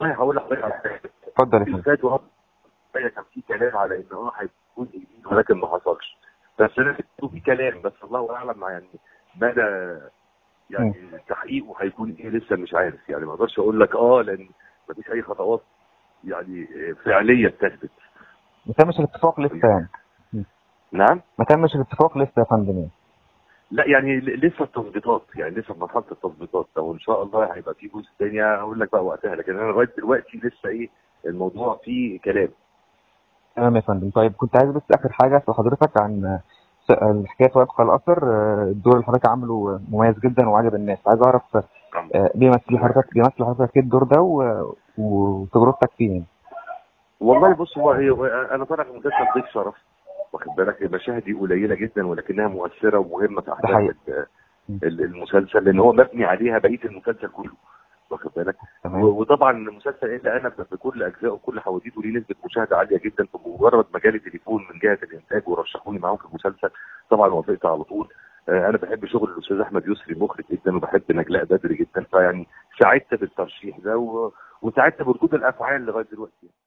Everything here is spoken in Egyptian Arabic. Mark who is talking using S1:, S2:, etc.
S1: والله هقول لحضرتك على حاجه
S2: اتفضل يا فندم
S1: اللي فات وهو كان في كلام على ان اه هيكون جديد ولكن ما حصلش بس انا في كلام بس الله اعلم يعني مدى يعني تحقيقه هيكون ايه لسه مش عارف يعني ما اقدرش اقول لك اه لان ما فيش اي خطوات يعني فعليه تثبت
S2: ما تمش الاتفاق لسه يعني
S1: نعم
S2: ما تمش الاتفاق لسه يا فندم يعني.
S1: لا يعني ل- لسه التظبيطات يعني لسه في مرحله التظبيطات لو ان شاء الله هيبقى في جزء تاني هقول لك بقى وقتها لكن انا لغايه دلوقتي لسه ايه الموضوع فيه كلام
S2: تمام يا فندم طيب كنت عايز بس اخر حاجه اسال حضرتك عن س- الحكايه ويبقى الاثر آه، الدور اللي حضرتك عامله مميز جدا وعجب الناس عايز اعرف آه، بيمثل حضرتك بيمثل حضرتك ايه الدور ده و- وتجربتك فيه يعني.
S1: والله بص هو هي هو انا طالع في مسلسل ضيف شرف واخد بالك مشاهدي قليله جدا ولكنها مؤثره ومهمه في احداث
S2: حقيقي.
S1: ال- ال- المسلسل لان هو مبني عليها بقيه المسلسل كله واخد بالك
S2: تمام
S1: و- وطبعا المسلسل الا انا ب- بكل اجزائه وكل حواديته ليه نسبه مشاهده عاليه جدا فبمجرد ما جالي تليفون من جهه الانتاج ورشحوني معاهم في المسلسل طبعا وافقت على طول آه، انا بحب شغل الاستاذ احمد يسري مخرج جدا وبحب نجلاء بدر جدا فيعني سعدت بالترشيح ده و... وسعدت بردود الافعال لغايه دلوقتي